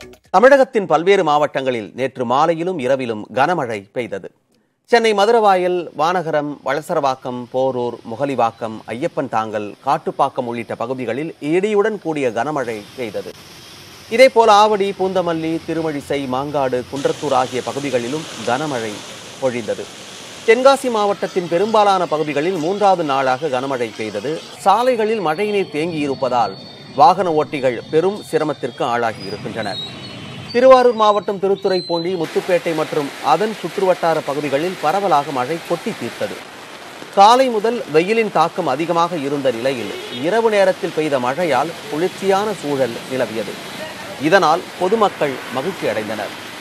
தமிழகத்தின் பல்வேறு மாவட்டங்களில் நேற்று மாலையிலும் இரவிலும் கனமழை பெய்தது சென்னை மதுரவாயல் வானகரம் வளசரவாக்கம் போரூர் முகலிவாக்கம் ஐயப்பன் தாங்கல் காட்டுப்பாக்கம் உள்ளிட்ட பகுதிகளில் இடியுடன் கூடிய கனமழை பெய்தது இதேபோல் ஆவடி பூந்தமல்லி திருமழிசை மாங்காடு குன்றத்தூர் ஆகிய பகுதிகளிலும் கனமழை பொழிந்தது தென்காசி மாவட்டத்தின் பெரும்பாலான பகுதிகளில் மூன்றாவது நாளாக கனமழை பெய்தது சாலைகளில் மழைநீர் தேங்கியிருப்பதால் வாகன ஓட்டிகள் பெரும் சிரமத்திற்கு ஆளாகி இருக்கின்றனர் திருவாரூர் மாவட்டம் திருத்துறைப்பூண்டி முத்துப்பேட்டை மற்றும் அதன் சுற்றுவட்டார பகுதிகளில் பரவலாக மழை கொட்டி தீர்த்தது காலை முதல் வெயிலின் தாக்கம் அதிகமாக இருந்த நிலையில் இரவு நேரத்தில் பெய்த மழையால் குளிர்ச்சியான சூழல் நிலவியது இதனால் பொதுமக்கள் மகிழ்ச்சி அடைந்தனர்